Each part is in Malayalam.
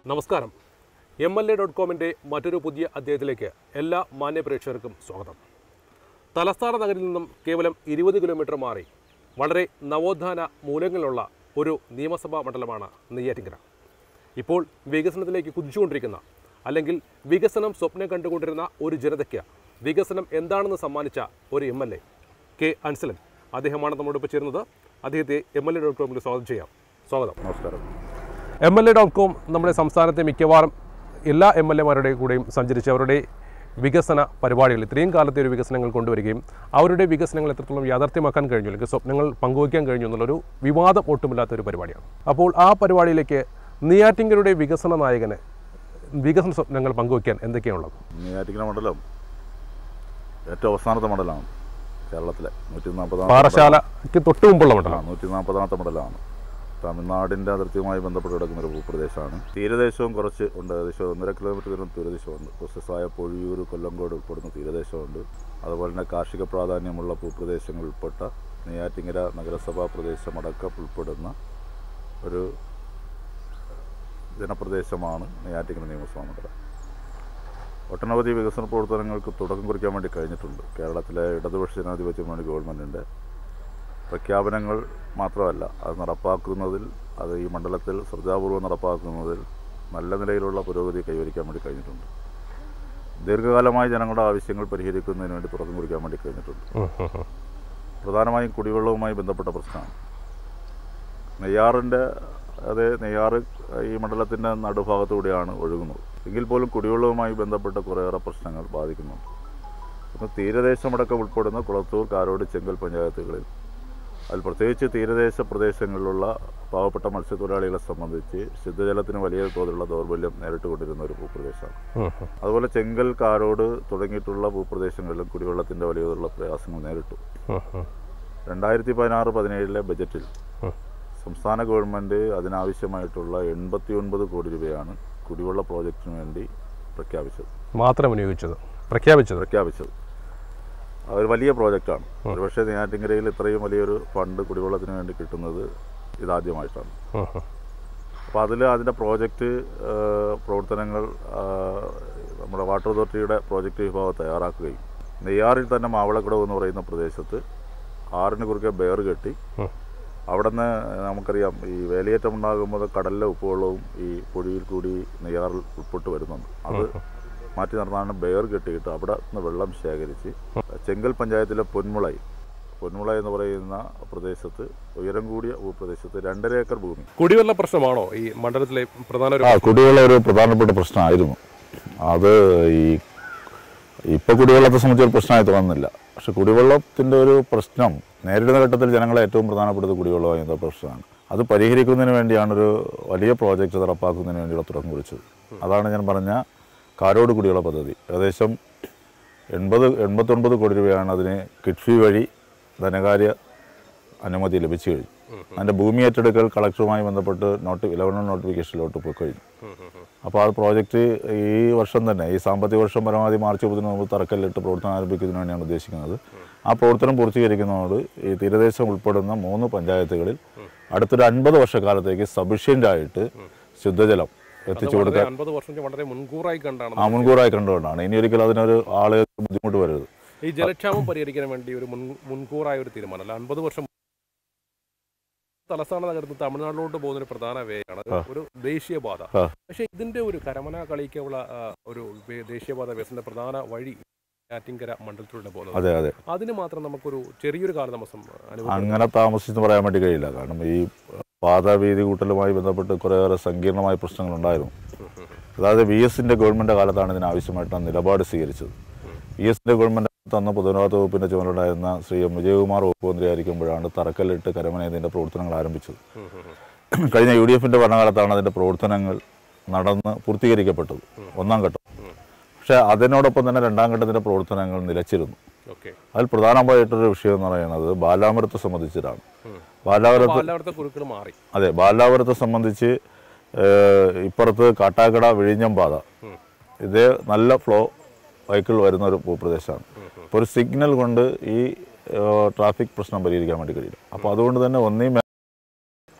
നമസ്കാരം എം എൽ എ ഡോട്ട് കോമിൻ്റെ മറ്റൊരു പുതിയ അധ്യായത്തിലേക്ക് എല്ലാ മാന്യ പ്രേക്ഷകർക്കും സ്വാഗതം തലസ്ഥാന നഗരിൽ നിന്നും കേവലം ഇരുപത് കിലോമീറ്റർ മാറി വളരെ നവോത്ഥാന മൂല്യങ്ങളുള്ള ഒരു നിയമസഭാ മണ്ഡലമാണ് നെയ്യാറ്റിങ്കര ഇപ്പോൾ വികസനത്തിലേക്ക് കുതിച്ചുകൊണ്ടിരിക്കുന്ന അല്ലെങ്കിൽ വികസനം സ്വപ്നം കണ്ടുകൊണ്ടിരുന്ന ഒരു ജനതയ്ക്ക് വികസനം എന്താണെന്ന് സമ്മാനിച്ച ഒരു M L A K Ansalan അദ്ദേഹമാണ് നമ്മോടൊപ്പം ചേരുന്നത് അദ്ദേഹത്തെ എം എൽ എ ഡോട്ട് കോമിൽ സ്വാഗതം ചെയ്യാം സ്വാഗതം നമസ്കാരം M L A dot com നമ്മുടെ സംസ്ഥാനത്തെ മിക്കവാറും എല്ലാ എം എൽ എമാരുടെ കൂടെയും സഞ്ചരിച്ച് അവരുടെ വികസന പരിപാടികൾ ഇത്രയും കാലത്തെ ഒരു വികസനങ്ങൾ കൊണ്ടുവരികയും അവരുടെ വികസനങ്ങൾ എത്രത്തോളം യാഥാർത്ഥ്യമാക്കാൻ കഴിഞ്ഞു അല്ലെങ്കിൽ സ്വപ്നങ്ങൾ പങ്കുവയ്ക്കാൻ കഴിഞ്ഞു എന്നുള്ളൊരു വിവാദം ഒട്ടുമില്ലാത്ത ഒരു പരിപാടിയാണ് അപ്പോൾ ആ പരിപാടിയിലേക്ക് നെയ്യാറ്റിങ്കരുടെ വികസന നായകന് വികസന സ്വപ്നങ്ങൾ പങ്കുവയ്ക്കാൻ എന്തൊക്കെയാണുള്ളത് നെയ്യാറ്റിക്കര മണ്ഡലം ഏറ്റവും അവസാനത്തെ മണ്ഡലമാണ് കേരളത്തിലെ നൂറ്റി നാൽപ്പതാം പാറശാലയ്ക്ക് തൊട്ട് മുമ്പുള്ള മണ്ഡലം നൂറ്റി നാൽപ്പതാമത്തെ മണ്ഡലമാണ് തമിഴ്നാടിൻ്റെ അതിർത്തിയുമായി ബന്ധപ്പെട്ട് കിടക്കുന്ന ഒരു ഭൂപ്രദേശമാണ് തീരദേശവും കുറച്ച് ഉണ്ട് ഏകദേശം ഒന്നര കിലോമീറ്റർ ദൂരം തീരദേശമുണ്ട് പ്രൊസസ്സായ പൊഴിയൂർ കൊല്ലങ്കോട് ഉൾപ്പെടുന്ന തീരദേശമുണ്ട് അതുപോലെ തന്നെ കാർഷിക പ്രാധാന്യമുള്ള ഭൂപ്രദേശങ്ങൾ ഉൾപ്പെട്ട നെയ്യാറ്റിങ്കര നഗരസഭാ പ്രദേശമടക്കം ഉൾപ്പെടുന്ന ഒരു ജനപ്രദേശമാണ് നെയ്യാറ്റിങ്കര നിയമസഭാ മണ്ഡലം ഒട്ടനവധി വികസന പ്രവർത്തനങ്ങൾക്ക് തുടക്കം കുറിക്കാൻ വേണ്ടി കഴിഞ്ഞിട്ടുണ്ട് കേരളത്തിലെ ഇടതുപക്ഷ ജനാധിപത്യ മുന്നണി ഗവൺമെൻറ്റിൻ്റെ പ്രഖ്യാപനങ്ങൾ മാത്രമല്ല അത് നടപ്പാക്കുന്നതിൽ അത് ഈ മണ്ഡലത്തിൽ ശ്രദ്ധാപൂർവ്വം നടപ്പാക്കുന്നതിൽ നല്ല നിലയിലുള്ള പുരോഗതി കൈവരിക്കാൻ വേണ്ടി കഴിഞ്ഞിട്ടുണ്ട് ദീർഘകാലമായി ജനങ്ങളുടെ ആവശ്യങ്ങൾ പരിഹരിക്കുന്നതിന് വേണ്ടി തുടക്കം കുറിക്കാൻ വേണ്ടി കഴിഞ്ഞിട്ടുണ്ട് പ്രധാനമായും കുടിവെള്ളവുമായി ബന്ധപ്പെട്ട പ്രശ്നമാണ് നെയ്യാറിൻ്റെ അതെ നെയ്യാറ് ഈ മണ്ഡലത്തിൻ്റെ നടുഭാഗത്തൂടെയാണ് ഒഴുകുന്നത് എങ്കിൽ പോലും കുടിവെള്ളവുമായി ബന്ധപ്പെട്ട കുറേയേറെ പ്രശ്നങ്ങൾ ബാധിക്കുന്നുണ്ട് ഇന്ന് തീരദേശമടക്കം ഉൾപ്പെടുന്ന കുളത്തൂർ കാരോട് ചെങ്കൽ പഞ്ചായത്തുകളിൽ അതിൽ പ്രത്യേകിച്ച് തീരദേശ പ്രദേശങ്ങളിലുള്ള പാവപ്പെട്ട മത്സ്യത്തൊഴിലാളികളെ സംബന്ധിച്ച് ശുദ്ധജലത്തിന് വലിയ തോതിലുള്ള ദൗർബല്യം നേരിട്ട് കൊണ്ടിരുന്ന ഒരു ഭൂപ്രദേശമാണ് അതുപോലെ ചെങ്കൽ കാരോട് തുടങ്ങിയിട്ടുള്ള ഭൂപ്രദേശങ്ങളിലും കുടിവെള്ളത്തിൻ്റെ വലിയ തോതിലുള്ള പ്രയാസങ്ങൾ നേരിട്ടു രണ്ടായിരത്തി പതിനാറ് പതിനേഴിലെ ബജറ്റിൽ സംസ്ഥാന ഗവൺമെൻറ് അതിനാവശ്യമായിട്ടുള്ള എൺപത്തി ഒൻപത് കോടി രൂപയാണ് കുടിവെള്ള പ്രോജക്റ്റിന് വേണ്ടി പ്രഖ്യാപിച്ചത് മാത്രം വിനിയോഗിച്ചത് പ്രഖ്യാപിച്ചത് പ്രഖ്യാപിച്ചത് അതൊരു വലിയ പ്രോജക്റ്റാണ് ഒരുപക്ഷെ നെയ്യാറ്റിങ്കരയിൽ ഇത്രയും വലിയൊരു ഫണ്ട് കുടിവെള്ളത്തിന് വേണ്ടി കിട്ടുന്നത് ഇതാദ്യമായിട്ടാണ് അപ്പോൾ അതിൽ അതിൻ്റെ പ്രോജക്റ്റ് പ്രവർത്തനങ്ങൾ ആ, നമ്മുടെ വാട്ടർ അതോറിറ്റിയുടെ പ്രോജക്റ്റ് വിഭാഗം തയ്യാറാക്കുകയും നെയ്യാറിൽ തന്നെ മാവളക്കുടവ് എന്ന് പറയുന്ന പ്രദേശത്ത് ആറിന് കുറുക്കെ ബെയർ കെട്ടി അവിടെ നിന്ന് നമുക്കറിയാം ഈ വേലിയേറ്റം ഉണ്ടാകുമ്പോൾ കടലിലെ ഉപ്പുവെള്ളവും ഈ പൊഴിയിൽ കൂടി നെയ്യാറിൽ ഉൾപ്പെട്ട് വരുന്നുണ്ട് അത് മാറ്റി നടന്നാണ് ബെയർ കെട്ടിയിട്ട് അവിടെ നിന്ന് വെള്ളം ശേഖരിച്ച് ചെങ്കൽ പഞ്ചായത്തിലെ പൊന്മുളൈ പൊന്മുള എന്ന് പറയുന്ന പ്രദേശത്ത് ഉയരം കൂടിയ ഭൂപ്രദേശത്ത് രണ്ടര ഏക്കർ ഭൂമി കുടിവെള്ള പ്രശ്നമാണോ ഈ മണ്ഡലത്തിലെ പ്രധാന ഒരു ആ കുടിവെള്ളം ഒരു പ്രധാനപ്പെട്ട പ്രശ്നമായിരുന്നു അത് ഈ ഇപ്പൊ കുടിവെള്ളത്തെ സംബന്ധിച്ച് ഒരു പ്രശ്നമായി തോന്നുന്നില്ല പക്ഷെ കുടിവെള്ളത്തിന്റെ ഒരു പ്രശ്നം നേരിടുന്ന ഘട്ടത്തിൽ ജനങ്ങളെ ഏറ്റവും പ്രധാനപ്പെട്ടത് കുടിവെള്ളമായി എന്ന പ്രശ്നമാണ് അത് പരിഹരിക്കുന്നതിന് വേണ്ടിയാണ് ഒരു വലിയ പ്രോജക്റ്റ് നടപ്പാക്കുന്നതിന് വേണ്ടിയുള്ള തുടക്കം കുറിച്ചത് അതാണ് ഞാൻ പറഞ്ഞ കാരോട് കുടിവെള്ള പദ്ധതി ഏകദേശം എൺപത് എൺപത്തൊൻപത് കോടി രൂപയാണ് അതിന് കിഡ്ഫി വഴി ധനകാര്യ അനുമതി ലഭിച്ചു കഴിഞ്ഞു അതിൻ്റെ ഭൂമി ഏറ്റെടുക്കൽ കളക്ടറുമായി ബന്ധപ്പെട്ട് നോട്ട് ഇലവൻ നോട്ടിഫിക്കേഷനിലോട്ട് പോയി കഴിഞ്ഞു അപ്പോൾ ആ പ്രോജക്റ്റ് ഈ വർഷം തന്നെ ഈ സാമ്പത്തിക വർഷം പരമാവധി മാർച്ച് മുപ്പതിന് മുമ്പ് തറക്കല്ലിട്ട് പ്രവർത്തനം ആരംഭിക്കുന്നതിന് വേണ്ടിയാണ് ഉദ്ദേശിക്കുന്നത് ആ പ്രവർത്തനം പൂർത്തീകരിക്കുന്നതോട് ഈ തീരദേശം ഉൾപ്പെടുന്ന മൂന്ന് പഞ്ചായത്തുകളിൽ അടുത്തൊരു അൻപത് വർഷക്കാലത്തേക്ക് സഫീഷ്യൻ്റ് ആയിട്ട് ശുദ്ധജലം എത്തിച്ചു കൊടുക്കാൻ അൻപത് വർഷം വളരെ മുൻകൂറായി കണ്ടാണ് ആ മുൻകൂറായി കണ്ടുകൊണ്ടാണ് ഇനി ഒരിക്കലും അതിനൊരു ആളുകൾക്ക് ബുദ്ധിമുട്ട് വരരുത് ഈ ജലക്ഷാമം പരിഹരിക്കാൻ വേണ്ടി ഒരു മുൻ മുൻകൂറായ ഒരു തീരുമാനം അല്ല അൻപത് വർഷം തലസ്ഥാന നഗരത്തിൽ തമിഴ്നാട്ടിലോട്ട് പോകുന്ന ഒരു പ്രധാന വേയാണ് അത് ഒരു ദേശീയപാത ആ. പക്ഷേ ഇതിന്റെ ഒരു കരമന കളിക്കുള്ള ആ, ഒരു വേ- ദേശീയപാത വികസന പ്രധാന വഴി ആറ്റിങ്കര മണ്ഡലത്തിലൂടെ പോകുന്നത് അതെ അതെ അതിന് മാത്രം നമുക്കൊരു ചെറിയൊരു കാലതാമസം അനുഭവം അങ്ങനെ താമസിച്ചെന്ന് പറയാൻ വേണ്ടി കഴിയില്ല കാരണം ഈ പാത വീതി കൂട്ടലുമായി ബന്ധപ്പെട്ട് കുറേയേറെ സങ്കീർണമായ പ്രശ്നങ്ങളുണ്ടായിരുന്നു അതായത് വി എസിന്റെ ഗവൺമെന്റ് കാലത്താണ് ഇതിന് ആവശ്യമായിട്ടുള്ള നിലപാട് സ്വീകരിച്ചത് വി എസിന്റെ ഗവൺമെന്റ് തന്ന പൊതുമരാമത്ത് വകുപ്പിന്റെ ചുമതലയുണ്ടായിരുന്ന ശ്രീ എം വിജയകുമാർ വകുപ്പ് മന്ത്രിയായിരിക്കുമ്പോഴാണ് തറക്കല്ലിട്ട് കരമന ഇതിന്റെ പ്രവർത്തനങ്ങൾ ആരംഭിച്ചത് കഴിഞ്ഞ യു ഡി എഫിന്റെ ഭരണകാലത്താണ് അതിന്റെ പ്രവർത്തനങ്ങൾ നടന്ന് പൂർത്തീകരിക്കപ്പെട്ടത് ഒന്നാം ഘട്ടം പക്ഷേ അതിനോടൊപ്പം തന്നെ രണ്ടാം ഘട്ടത്തിന്റെ പ്രവർത്തനങ്ങൾ നിലച്ചിരുന്നു ഓക്കെ അതിൽ പ്രധാനമായിട്ടൊരു വിഷയം എന്ന് പറയുന്നത് ബാലാമരത്തെ സംബന്ധിച്ചിട്ടാണ് ബാലാവരത്ത് എല്ലായിടത്തെ കുരുക്കൾ മാറി അതെ ബാലാവരത്തെ സംബന്ധിച്ച് ഏഹ്, ഇപ്പുറത്ത് കാട്ടാക്കട വിഴിഞ്ഞം പാത ഇത് നല്ല ഫ്ലോ വെഹിക്കിൾ വരുന്ന ഒരു ഭൂപ്രദേശമാണ് അപ്പോൾ ഒരു സിഗ്നൽ കൊണ്ട് ഈ ഏഹ്, ട്രാഫിക് പ്രശ്നം പരിഹരിക്കാൻ വേണ്ടി കഴിയില്ല അപ്പോൾ അതുകൊണ്ട് തന്നെ ഒന്നീ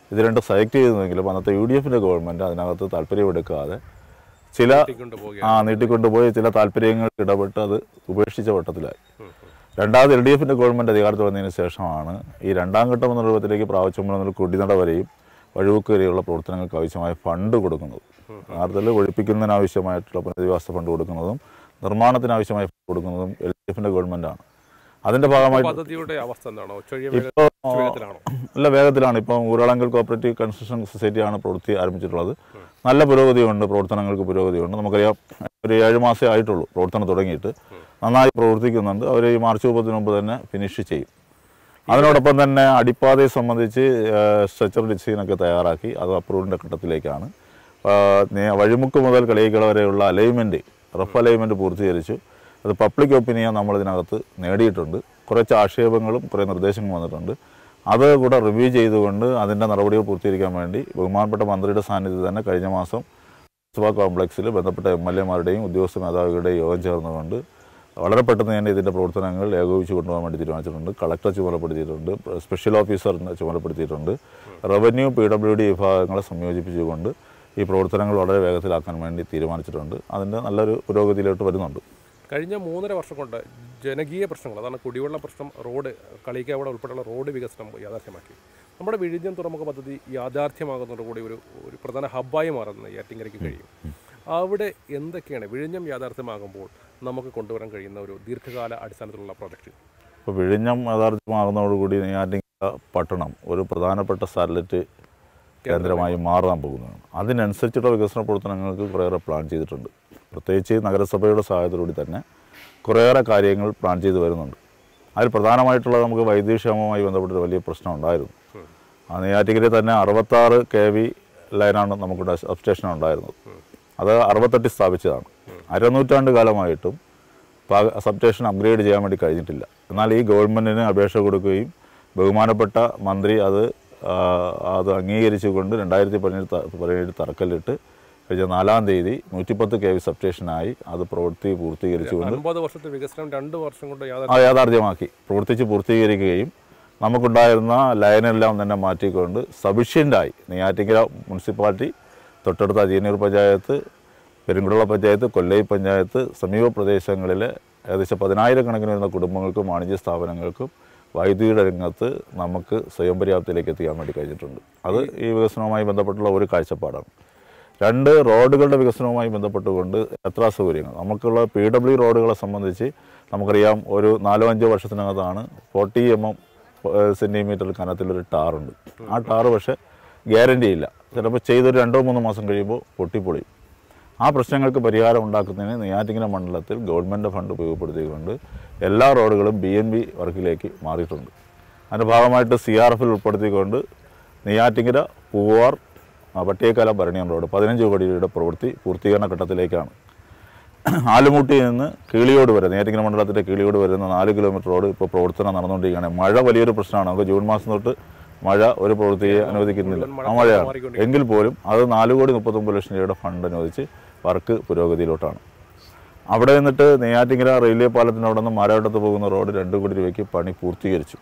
ഇത് രണ്ട് സെലക്ട് ചെയ്തെങ്കിലും അന്നത്തെ യു ഡി എഫിൻ്റെ ഗവൺമെൻറ് അതിനകത്ത് താല്പര്യമെടുക്കാതെ ചില കൊണ്ടുപോകുക ആ നീട്ടിക്കൊണ്ടുപോയി ചില താല്പര്യങ്ങൾ ഇടപെട്ട് അത് ഉപേക്ഷിച്ച വട്ടത്തിലായി രണ്ടാമത് എൽ ഡി എഫിൻ്റെ ഗവൺമെൻറ് അധികാരത്തിൽ വന്നതിന് ശേഷമാണ് ഈ രണ്ടാം ഘട്ടം എന്ന രൂപത്തിലേക്ക് പ്രാവശ്യം മുതൽ കുടിനട വരെയും വഴിവെക്ക് വരെയുള്ള പ്രവർത്തനങ്ങൾക്ക് ആവശ്യമായ ഫണ്ട് കൊടുക്കുന്നത് യഥാർത്ഥത്തിൽ ഒഴിപ്പിക്കുന്നതിനാവശ്യമായിട്ടുള്ള പുനരധിവാസ ഫണ്ട് കൊടുക്കുന്നതും നിർമ്മാണത്തിനാവശ്യമായ ഫണ്ട് കൊടുക്കുന്നതും എൽ ഡി എഫിൻ്റെ ഗവൺമെൻറ്റാണ് അതിൻ്റെ ഭാഗമായിട്ട് പദ്ധതിയുടെ അവസ്ഥ എന്താണോ ചെറിയ ഇപ്പോൾ വേഗത്തിലാണോ നല്ല വേഗത്തിലാണ് ഇപ്പം ഊരാളങ്കൽ കോപ്പറേറ്റീവ് കൺസ്ട്രക്ഷൻ സൊസൈറ്റിയാണ് പ്രവൃത്തി ആരംഭിച്ചിട്ടുള്ളത് നല്ല പുരോഗതിയുണ്ട് പ്രവർത്തനങ്ങൾക്ക് പുരോഗതിയുണ്ട് നമുക്കറിയാം ഒരു ഏഴ് മാസമേ ആയിട്ടുള്ളൂ പ്രവർത്തനം തുടങ്ങിയിട്ട് നന്നായി പ്രവർത്തിക്കുന്നുണ്ട് അവർ ഈ മാർച്ച് മുപ്പത്തിന് മുമ്പ് തന്നെ ഫിനിഷ് ചെയ്യും അതിനോടൊപ്പം തന്നെ അടിപ്പാതയെ സംബന്ധിച്ച് സ്ട്രക്ചർ ഡിസൈനൊക്കെ തയ്യാറാക്കി അത് അപ്രൂവലിൻ്റെ ഘട്ടത്തിലേക്കാണ് ആ, നേ- വഴിമുക്ക് മുതൽ കളിയിക്കട വരെയുള്ള അലൈൻമെൻറ്റ് റഫ് അലൈൻമെൻറ്റ് പൂർത്തീകരിച്ചു അത് പബ്ലിക് ഒപ്പീനിയൻ നമ്മൾ ഇതിനകത്ത് നേടിയിട്ടുണ്ട് കുറച്ച് ആക്ഷേപങ്ങളും കുറേ നിർദ്ദേശങ്ങളും വന്നിട്ടുണ്ട് അത് കൂടെ റിവ്യൂ ചെയ്തുകൊണ്ട് അതിൻ്റെ നടപടികൾ പൂർത്തീകരിക്കാൻ വേണ്ടി ബഹുമാനപ്പെട്ട മന്ത്രിയുടെ സാന്നിധ്യത്തിൽ തന്നെ കഴിഞ്ഞ മാസം ലോക്സഭാ കോംപ്ലക്സിൽ ബന്ധപ്പെട്ട എം എൽ എമാരുടെയും ഉദ്യോഗസ്ഥ മേധാവികളുടെയും യോഗം ചേർന്നുകൊണ്ട് വളരെ പെട്ടെന്ന് തന്നെ ഇതിൻ്റെ പ്രവർത്തനങ്ങൾ ഏകോപിച്ച് കൊണ്ടുപോകാൻ വേണ്ടി തീരുമാനിച്ചിട്ടുണ്ട് കളക്ടർ ചുമതലപ്പെടുത്തിയിട്ടുണ്ട് സ്പെഷ്യൽ ഓഫീസറിനെ ചുമതലപ്പെടുത്തിയിട്ടുണ്ട് റവന്യൂ പി ഡബ്ല്യു ഡി വിഭാഗങ്ങളെ സംയോജിപ്പിച്ചുകൊണ്ട് ഈ പ്രവർത്തനങ്ങൾ വളരെ വേഗത്തിലാക്കാൻ വേണ്ടി തീരുമാനിച്ചിട്ടുണ്ട് അതിൻ്റെ നല്ലൊരു പുരോഗതിയിലോട്ട് വരുന്നുണ്ട് കഴിഞ്ഞ മൂന്നര വർഷം കൊണ്ട് ജനകീയ പ്രശ്നങ്ങൾ അതാണ് കുടിവെള്ള പ്രശ്നം റോഡ് കളിക്കാവിടെ ഉൾപ്പെടെയുള്ള റോഡ് വികസനം യാഥാർത്ഥ്യമാക്കി നമ്മുടെ വിഴിഞ്ഞം തുറമുഖ പദ്ധതി യാഥാർത്ഥ്യമാകുന്നതോടുകൂടി ഒരു ഒരു പ്രധാന ഹബ്ബായി മാറുന്ന യാറ്റിങ്കരയ്ക്ക് കഴിയും അവിടെ എന്തൊക്കെയാണ് വിഴിഞ്ഞം യാഥാർത്ഥ്യമാകുമ്പോൾ നമുക്ക് കൊണ്ടുവരാൻ കഴിയുന്ന ഒരു ദീർഘകാല അടിസ്ഥാനത്തിലുള്ള പ്രോജക്റ്റ് ഇപ്പോൾ വിഴിഞ്ഞം യാഥാർത്ഥ്യമാകുന്നതോടുകൂടി നെയ്യാറ്റിൻകര പട്ടണം ഒരു പ്രധാനപ്പെട്ട സാറ്റലൈറ്റ് കേന്ദ്രമായി മാറാൻ പോകുന്നതാണ് അതിനനുസരിച്ചുള്ള വികസന പ്രവർത്തനങ്ങൾക്ക് കുറേയേറെ പ്ലാൻ ചെയ്തിട്ടുണ്ട് പ്രത്യേകിച്ച് നഗരസഭയുടെ സഹായത്തോടുകൂടി തന്നെ കുറേയേറെ കാര്യങ്ങൾ പ്ലാൻ ചെയ്ത് വരുന്നുണ്ട് അതിൽ പ്രധാനമായിട്ടുള്ള നമുക്ക് വൈദ്യുതിക്ഷേമവുമായി ബന്ധപ്പെട്ടൊരു വലിയ പ്രശ്നം ഉണ്ടായിരുന്നു ആ നെയ്യാറ്റിക്കരയിൽ തന്നെ അറുപത്താറ് കെ വി ലൈനാണ് നമുക്ക് സബ്സ്റ്റേഷൻ ഉണ്ടായിരുന്നത് അത് അറുപത്തെട്ടിൽ സ്ഥാപിച്ചതാണ് അരനൂറ്റാണ്ട് കാലമായിട്ടും പാ- സബ്സ്റ്റേഷൻ അപ്ഗ്രേഡ് ചെയ്യാൻ വേണ്ടി കഴിഞ്ഞിട്ടില്ല എന്നാൽ ഈ ഗവൺമെൻറ്റിന് അപേക്ഷ കൊടുക്കുകയും ബഹുമാനപ്പെട്ട മന്ത്രി അത് ആ, അത് അംഗീകരിച്ചുകൊണ്ട് രണ്ടായിരത്തി പതിനേഴ് ത- പതിനേഴ് തറക്കല്ലിട്ട് കഴിഞ്ഞ നാലാം തീയതി നൂറ്റിപ്പത്ത് കെ വി സബ്സ്റ്റേഷനായി അത് പ്രവൃത്തി പൂർത്തീകരിച്ചുകൊണ്ട് അൻപത് വർഷത്തെ വികസനം രണ്ട് വർഷം കൊണ്ട് ആ യാഥാർത്ഥ്യം യാഥാർത്ഥ്യമാക്കി പ്രവർത്തിച്ച് പൂർത്തീകരിക്കുകയും നമുക്കുണ്ടായിരുന്ന ലൈനെല്ലാം തന്നെ മാറ്റിക്കൊണ്ട് സഫീഷ്യൻ്റായി നെയ്യാറ്റിക്കര മുനിസിപ്പാലിറ്റി തൊട്ടടുത്ത അജീനൂർ പഞ്ചായത്ത് പെരുങ്കുള പഞ്ചായത്ത് കൊല്ലൈ പഞ്ചായത്ത് സമീപ പ്രദേശങ്ങളിലെ ഏകദേശം പതിനായിരക്കണക്കിന് വരുന്ന കുടുംബങ്ങൾക്കും വാണിജ്യ സ്ഥാപനങ്ങൾക്കും വൈദ്യുതിയുടെ രംഗത്ത് നമുക്ക് സ്വയം പര്യാപ്തത്തിലേക്ക് എത്തിക്കാൻ വേണ്ടി കഴിഞ്ഞിട്ടുണ്ട് അത് ഈ വികസനവുമായി ബന്ധപ്പെട്ടുള്ള ഒരു കാഴ്ചപ്പാടാണ് രണ്ട് റോഡുകളുടെ വികസനവുമായി ബന്ധപ്പെട്ടുകൊണ്ട് യാത്രാ സൗകര്യങ്ങൾ നമുക്കുള്ള പി ഡബ്ല്യു റോഡുകളെ സംബന്ധിച്ച് നമുക്കറിയാം ഒരു നാലോ അഞ്ചോ വർഷത്തിനകത്താണ് ഫോർട്ടി എം എം സെൻറ്റിമീറ്റർ കനത്തിലൊരു ടാറുണ്ട് ആ ടാറ് പക്ഷേ ഗ്യാരണ്ടി ഇല്ല ചിലപ്പോൾ ചെയ്തൊരു രണ്ടോ മൂന്നോ മാസം കഴിയുമ്പോൾ പൊട്ടിപ്പൊളിയും ആ പ്രശ്നങ്ങൾക്ക് പരിഹാരം ഉണ്ടാക്കുന്നതിന് നെയ്യാറ്റിങ്കര മണ്ഡലത്തിൽ ഗവൺമെൻറ് ഫണ്ട് ഉപയോഗപ്പെടുത്തിക്കൊണ്ട് എല്ലാ റോഡുകളും ബി എൻ ബി വർക്കിലേക്ക് മാറിയിട്ടുണ്ട് അതിൻ്റെ ഭാഗമായിട്ട് സി ആർ എഫിൽ ഉൾപ്പെടുത്തിക്കൊണ്ട് നെയ്യാറ്റിങ്കര പൂവാർ ആ, പട്ടിയേക്കാല ഭരണിയം റോഡ് പതിനഞ്ച് കോടിയുടെ പ്രവൃത്തി പൂർത്തീകരണ ഘട്ടത്തിലേക്കാണ് ആലുമുട്ടിയിൽ നിന്ന് കീളിയോട് വരെ നെയ്യാറ്റിങ്കര മണ്ഡലത്തിൻ്റെ കീളിയോട് വരുന്ന നാല് കിലോമീറ്റർ റോഡ് ഇപ്പോൾ പ്രവർത്തനം നടന്നുകൊണ്ടിരിക്കുകയാണ് മഴ വലിയൊരു പ്രശ്നമാണ് നമുക്ക് ജൂൺ മാസം തൊട്ട് മഴ ഒരു പ്രവൃത്തിയെ അനുവദിക്കുന്നില്ല ആ മഴയാണ് എങ്കിൽ പോലും അത് നാല് കോടി മുപ്പത്തൊമ്പത് ലക്ഷം രൂപയുടെ ഫണ്ട് അനുവദിച്ച് വർക്ക് പുരോഗതിയിലോട്ടാണ് അവിടെ നിന്നിട്ട് നെയ്യാറ്റിങ്കര റെയിൽവേ പാലത്തിൻ്റെ അവിടെ നിന്ന് മരവട്ടത്ത് പോകുന്ന റോഡ് രണ്ട് കോടി രൂപയ്ക്ക് പണി പൂർത്തീകരിച്ചു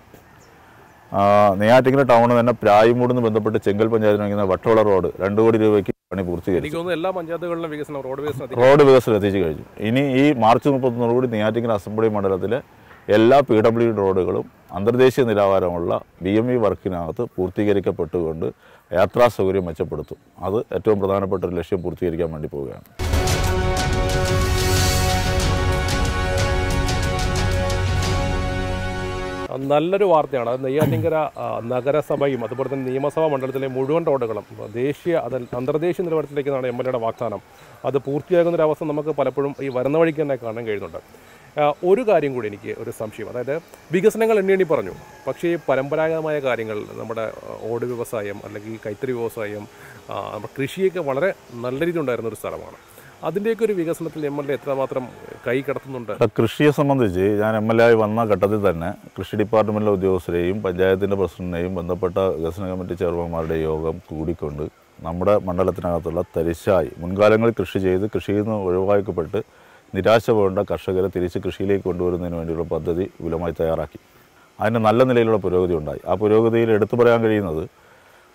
ആ, നെയ്യാറ്റിങ്കര ടൗണ് തന്നെ പ്രായ്മൂടിന്ന് ബന്ധപ്പെട്ട് ചെങ്കൽ പഞ്ചായത്തിന് വയ്ക്കുന്ന വട്ടവള റോഡ് രണ്ട് കോടി രൂപയ്ക്ക് പണി പൂർത്തീകരിച്ചു എനിക്ക് തോന്നുന്നു എല്ലാ പഞ്ചായത്തുകളിലും വികസനം റോഡ് വികസനം അധികം റോഡ് വികസനം എത്തിച്ചു കഴിഞ്ഞു ഇനി ഈ മാർച്ച് മുപ്പത്തൊന്നോടുകൂടി നെയ്യാറ്റിങ്കര അസംബ്ലി മണ്ഡലത്തിലെ എല്ലാ പി ഡബ്ല്യു റോഡുകളും അന്തർദേശീയ നിലവാരമുള്ള ബി എം ഇ വർക്കിനകത്ത് പൂർത്തീകരിക്കപ്പെട്ടുകൊണ്ട് യാത്രാ സൗകര്യം മെച്ചപ്പെടുത്തും അത് ഏറ്റവും പ്രധാനപ്പെട്ട ഒരു ലക്ഷ്യം പൂർത്തീകരിക്കാൻ വേണ്ടി പോവുകയാണ് നല്ലൊരു വാർത്തയാണ് അത് നെയ്യാറ്റിങ്കര ആ, നഗരസഭയും അതുപോലെ തന്നെ നിയമസഭാ മണ്ഡലത്തിലെ മുഴുവൻ റോഡുകളും ദേശീയ അത് അന്തർദേശീയ നിലവാരത്തിലേക്കാണ് എം എൽ എയുടെ വാഗ്ദാനം അത് പൂർത്തിയാകുന്ന ഒരു അവസ്ഥ നമുക്ക് പലപ്പോഴും ഈ വരുന്ന വഴിക്ക് തന്നെ കാണാൻ കഴിയുന്നുണ്ട് ആ, ഒരു കാര്യം കൂടി എനിക്ക് ഒരു സംശയം അതായത് വികസനങ്ങൾ എണ്ണി എണ്ണി പറഞ്ഞു പക്ഷേ ഈ പരമ്പരാഗതമായ കാര്യങ്ങൾ നമ്മുടെ ആ, ഓട് വ്യവസായം അല്ലെങ്കിൽ കൈത്തറി വ്യവസായം ആ, നമ്മുടെ കൃഷിയൊക്കെ വളരെ നല്ല രീതിയിൽ ഉണ്ടായിരുന്ന ഒരു സ്ഥലമാണ് അതിൻ്റെയൊക്കെ ഒരു വികസനത്തിൽ എം എൽ എ എത്രമാത്രം കൈ കടത്തുന്നുണ്ട് ഇപ്പം കൃഷിയെ സംബന്ധിച്ച് ഞാൻ എം എൽ എ ആയി വന്ന ഘട്ടത്തിൽ തന്നെ കൃഷി ഡിപ്പാർട്ട്മെൻറ്റിലെ ഉദ്യോഗസ്ഥരെയും പഞ്ചായത്തിൻ്റെ പ്രസിഡന്റിനെയും ബന്ധപ്പെട്ട വികസന കമ്മിറ്റി ചെയർമാൻമാരുടെ യോഗം കൂടിക്കൊണ്ട് നമ്മുടെ മണ്ഡലത്തിനകത്തുള്ള തരിശായി മുൻകാലങ്ങളിൽ കൃഷി ചെയ്ത് കൃഷിയിൽ നിന്ന് ഒഴിവാക്കപ്പെട്ട് നിരാശ പോകേണ്ട കർഷകരെ തിരിച്ച് കൃഷിയിലേക്ക് കൊണ്ടുവരുന്നതിന് വേണ്ടിയുള്ള പദ്ധതി വിപുലമായി തയ്യാറാക്കി അതിന് നല്ല നിലയിലുള്ള പുരോഗതി ഉണ്ടായി ആ പുരോഗതിയിൽ എടുത്തു പറയാൻ കഴിയുന്നത്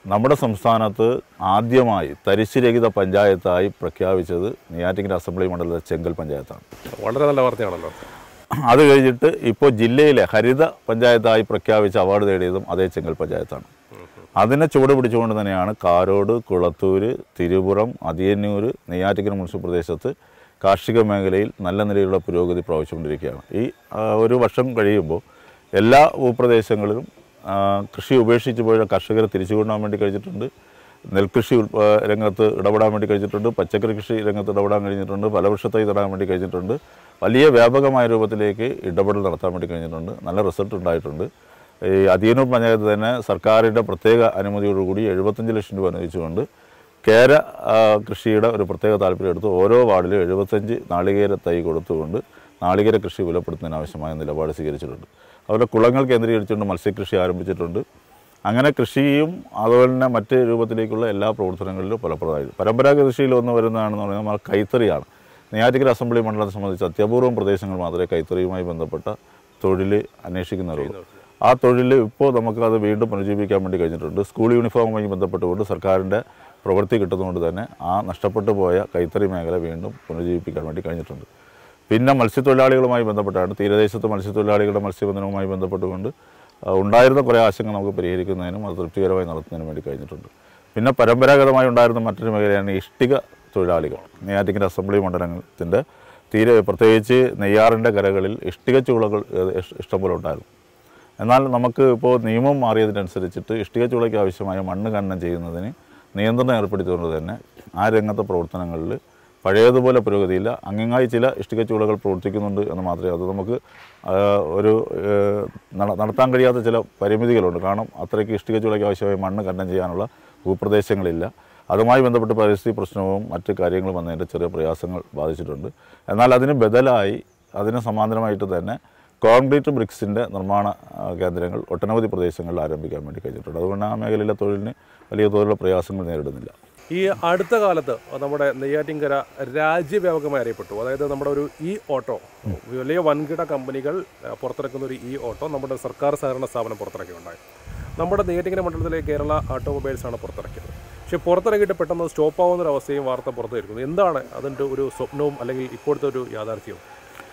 നമ്മുടെ സംസ്ഥാനത്ത് ആദ്യമായി തരിശുരഹിത പഞ്ചായത്തായി പ്രഖ്യാപിച്ചത് നെയ്യാറ്റിങ്കര അസംബ്ലി മണ്ഡലത്തിലെ ചെങ്കൽ പഞ്ചായത്താണ് വളരെ നല്ല വാർത്തയാണല്ലോ അത് കഴിഞ്ഞിട്ട് ഇപ്പോൾ ജില്ലയിലെ ഹരിത പഞ്ചായത്തായി പ്രഖ്യാപിച്ച അവാർഡ് നേടിയതും അതേ ചെങ്കൽ പഞ്ചായത്താണ് അതിനെ ചുവട് പിടിച്ചുകൊണ്ട് തന്നെയാണ് കാരോട് കുളത്തൂർ തിരുപുറം അതിയന്നൂർ നെയ്യാറ്റിക്കര മുനിസിപ്പൽ പ്രദേശത്ത് കാർഷിക മേഖലയിൽ നല്ല നിലയിലുള്ള പുരോഗതി പ്രാപിച്ചുകൊണ്ടിരിക്കുകയാണ് ഈ ആ, ഒരു വർഷം കഴിയുമ്പോൾ എല്ലാ ഭൂപ്രദേശങ്ങളിലും ആ, കൃഷി ഉപേക്ഷിച്ച് പോയ കർഷകരെ തിരിച്ചു കൊണ്ടുപോകാൻ വേണ്ടി കഴിഞ്ഞിട്ടുണ്ട് നെൽകൃഷി ഉൾപ്പ- രംഗത്ത് ഇടപെടാൻ വേണ്ടി കഴിഞ്ഞിട്ടുണ്ട് പച്ചക്കറി കൃഷി രംഗത്ത് ഇടപെടാൻ കഴിഞ്ഞിട്ടുണ്ട് ഫലവൃക്ഷത്തൈ നടാൻ വേണ്ടി കഴിഞ്ഞിട്ടുണ്ട് വലിയ വ്യാപകമായ രൂപത്തിലേക്ക് ഇടപെടൽ നടത്താൻ വേണ്ടി കഴിഞ്ഞിട്ടുണ്ട് നല്ല റിസൾട്ട് ഉണ്ടായിട്ടുണ്ട് ഈ അധീനൂർ പഞ്ചായത്ത് തന്നെ സർക്കാരിൻ്റെ പ്രത്യേക അനുമതിയോടുകൂടി എഴുപത്തഞ്ച് ലക്ഷം രൂപ അനുവദിച്ചുകൊണ്ട് കേര ആ, കൃഷിയുടെ ഒരു പ്രത്യേക താല്പര്യം എടുത്ത് ഓരോ വാർഡിലും എഴുപത്തഞ്ച് നാളികേര തൈ കൊടുത്തുകൊണ്ട് നാളികേര കൃഷി വിലപ്പെടുത്തുന്നതിന് ആവശ്യമായ നിലപാട് സ്വീകരിച്ചിട്ടുണ്ട് അതുപോലെ കുളങ്ങൾ കേന്ദ്രീകരിച്ചുകൊണ്ട് മത്സ്യകൃഷി ആരംഭിച്ചിട്ടുണ്ട് അങ്ങനെ കൃഷിയും അതുപോലെ തന്നെ മറ്റ് രൂപത്തിലേക്കുള്ള എല്ലാ പ്രവർത്തനങ്ങളിലും ഫലപ്രദമായി പരമ്പരാഗത കൃഷിയിൽ ഒന്ന് വരുന്നതാണെന്ന് പറഞ്ഞാൽ നമ്മൾ കൈത്തറിയാണ് നെയ്യാറ്റിക്കര അസംബ്ലി മണ്ഡലത്തെ സംബന്ധിച്ച് അത്യപൂർവം പ്രദേശങ്ങൾ മാത്രമേ കൈത്തറിയുമായി ബന്ധപ്പെട്ട തൊഴിൽ അന്വേഷിക്കുന്നുള്ളൂ ആ തൊഴിൽ ഇപ്പോൾ നമുക്ക് അത് വീണ്ടും പുനരുജ്ജീവിക്കാൻ വേണ്ടി കഴിഞ്ഞിട്ടുണ്ട് സ്കൂൾ യൂണിഫോമുമായി ബന്ധപ്പെട്ടുകൊണ്ട് സർക്കാരിൻ്റെ പ്രവൃത്തി കിട്ടുന്നതുകൊണ്ട് തന്നെ ആ നഷ്ടപ്പെട്ടു പോയ കൈത്തറി മേഖല വീണ്ടും പുനരുജ്ജീവിപ്പിക്കാൻ വേണ്ടി കഴിഞ്ഞിട്ടുണ്ട് പിന്നെ മത്സ്യത്തൊഴിലാളികളുമായി ബന്ധപ്പെട്ടാണ് തീരദേശത്ത് മത്സ്യത്തൊഴിലാളികളുടെ മത്സ്യബന്ധനവുമായി ബന്ധപ്പെട്ടുകൊണ്ട് ആ, ഉണ്ടായിരുന്ന കുറേ ആശങ്കകൾ നമുക്ക് പരിഹരിക്കുന്നതിനും അത് തൃപ്തികരമായി നടത്തുന്നതിനും വേണ്ടി കഴിഞ്ഞിട്ടുണ്ട് പിന്നെ പരമ്പരാഗതമായി ഉണ്ടായിരുന്ന മറ്റൊരു മേഖലയാണ് ഇഷ്ടിക തൊഴിലാളികൾ നെയ്യാറ്റിക്കര അസംബ്ലി മണ്ഡലത്തിൻ്റെ തീരെ പ്രത്യേകിച്ച് നെയ്യാറിൻ്റെ കരകളിൽ ഇഷ്ടിക ചൂളകൾ ഏഹ്, ഇഷ്- ഇഷ്ടംപോലെ ഉണ്ടായിരുന്നു എന്നാൽ നമുക്ക് ഇപ്പോൾ നിയമം മാറിയതിനനുസരിച്ചിട്ട് ഇഷ്ടിക ചൂളയ്ക്ക് ആവശ്യമായ മണ്ണ് ഖനനം ചെയ്യുന്നതിന് നിയന്ത്രണം ഏർപ്പെടുത്തിയതുകൊണ്ട് തന്നെ ആ രംഗത്തെ പ്രവർത്തനങ്ങളിൽ പഴയതുപോലെ പുരോഗതിയില്ല അങ്ങിങ്ങായി ചില ഇഷ്ടിക ചൂളകൾ പ്രവർത്തിക്കുന്നുണ്ട് എന്ന് മാത്രമേ അത് നമുക്ക് ആ, ഒരു ഏഹ്, നട- നടത്താൻ കഴിയാത്ത ചില പരിമിതികളുണ്ട് കാരണം അത്രയ്ക്ക് ഇഷ്ടിക ചൂളയ്ക്ക് ആവശ്യമായ മണ്ണ് ഖനനം ചെയ്യാനുള്ള ഭൂപ്രദേശങ്ങളില്ല അതുമായി ബന്ധപ്പെട്ട് പരിസ്ഥിതി പ്രശ്നവും മറ്റ് കാര്യങ്ങളും വന്നതിൻ്റെ ചെറിയ പ്രയാസങ്ങൾ ബാധിച്ചിട്ടുണ്ട് എന്നാൽ അതിന് ബദലായി അതിന് സമാന്തരമായിട്ട് തന്നെ കോൺക്രീറ്റ് ബ്രിക്സിൻ്റെ നിർമ്മാണ ആ, കേന്ദ്രങ്ങൾ ഒട്ടനവധി പ്രദേശങ്ങളിൽ ആരംഭിക്കാൻ വേണ്ടി കഴിഞ്ഞിട്ടുണ്ട് അതുകൊണ്ട് ആ മേഖലയിലെ തൊഴിലിന് വലിയ തോതിലുള്ള പ്രയാസങ്ങൾ നേരിടുന്നില്ല ഈ അടുത്ത കാലത്ത് നമ്മുടെ നെയ്യാറ്റിൻകര രാജ്യവ്യാപകമായി അറിയപ്പെട്ടു അതായത് നമ്മുടെ ഒരു ഇ ഓട്ടോ വലിയ വൻകിട കമ്പനികൾ ആ, പുറത്തിറക്കുന്ന ഒരു ഇ ഓട്ടോ നമ്മുടെ സർക്കാർ സഹകരണ സ്ഥാപനം പുറത്തിറക്കിയുണ്ടായി നമ്മുടെ നെയ്യാറ്റിൻകര മണ്ഡലത്തിലെ കേരള ഓട്ടോമൊബൈൽസ് ആണ് പുറത്തിറക്കിയത് പക്ഷേ പുറത്തിറക്കിയിട്ട് പെട്ടെന്ന് സ്റ്റോപ്പ് ആവുന്ന ഒരു അവസ്ഥയും വാർത്ത പുറത്തു വരുന്നു എന്താണ് അതിൻ്റെ ഒരു സ്വപ്നവും അല്ലെങ്കിൽ ഇപ്പോഴത്തെ ഒരു യാഥാർത്ഥ്യവും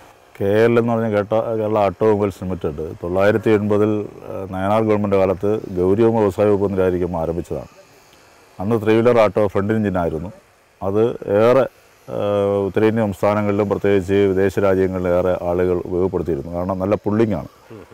കെ എൽ എന്ന് പറഞ്ഞ കേട്ട കേരള ഓട്ടോമൊബൈൽസ് ലിമിറ്റഡ് തൊള്ളായിരത്തി എൺപതിൽ നയനാർ ഗവൺമെൻറ് കാലത്ത് ഗൗരിയമ്മ വ്യവസായ വകുപ്പ് മന്ത്രിയായിരിക്കുമ്പോൾ ആരംഭിച്ചതാണ് അന്ന് ത്രീ വീലർ ഓട്ടോ ഫ്രണ്ട് എഞ്ചിനായിരുന്നു അത് ഏറെ ആ, ഉത്തരേന്ത്യൻ സംസ്ഥാനങ്ങളിലും പ്രത്യേകിച്ച് വിദേശ രാജ്യങ്ങളിലും ഏറെ ആളുകൾ ഉപയോഗപ്പെടുത്തിയിരുന്നു കാരണം നല്ല പുള്ളിങ്ങാണ്